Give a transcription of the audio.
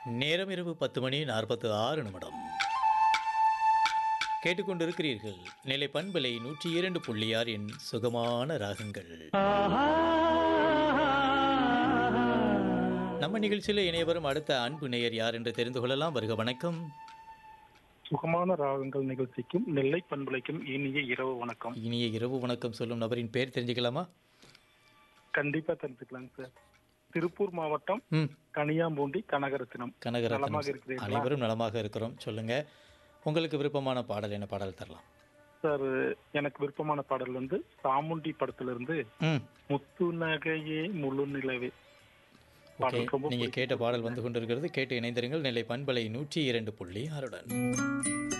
நேரம் இரவு பத்து மணி நாற்பத்து ஆறு நிமிடம் கேட்டுக்கொண்டிருக்கிறீர்கள் நிலை பண்பலை நூற்றி இரண்டு புள்ளி ஆறின் சுகமான ராகங்கள் நம்ம நிகழ்ச்சியில் இணைய வரும் அடுத்த அன்பு நேயர் யார் என்று தெரிந்து கொள்ளலாம் வருக வணக்கம் சுகமான ராகங்கள் நிகழ்ச்சிக்கும் நெல்லை பண்பலைக்கும் இனிய இரவு வணக்கம் இனிய இரவு வணக்கம் சொல்லும் நபரின் பேர் தெரிஞ்சுக்கலாமா கண்டிப்பா தெரிஞ்சுக்கலாங்க சார் திருப்பூர் மாவட்டம் ம் கனியாம்பூண்டி கனகரத்தினம் கனகரத்னம் நலமாக இருக்கிறீர்களா? அனைவரும் நலமாக இருக்கிறோம் சொல்லுங்க உங்களுக்கு விருப்பமான பாடல் என்ன பாடல் தரலாம் சார் எனக்கு விருப்பமான பாடல் வந்து சாமுண்டி படத்திலிருந்து ம் முத்து நகையே முழு நிலவே ஓகே பாடல் ரொம்ப நீங்க கேட்ட பாடல் வந்து கொண்டிருக்கிறது கேட்டு இணைந்திருங்கள் நெல்லை பண்பலை நூற்றி இரண்டு புள்ளி ஆறுடன்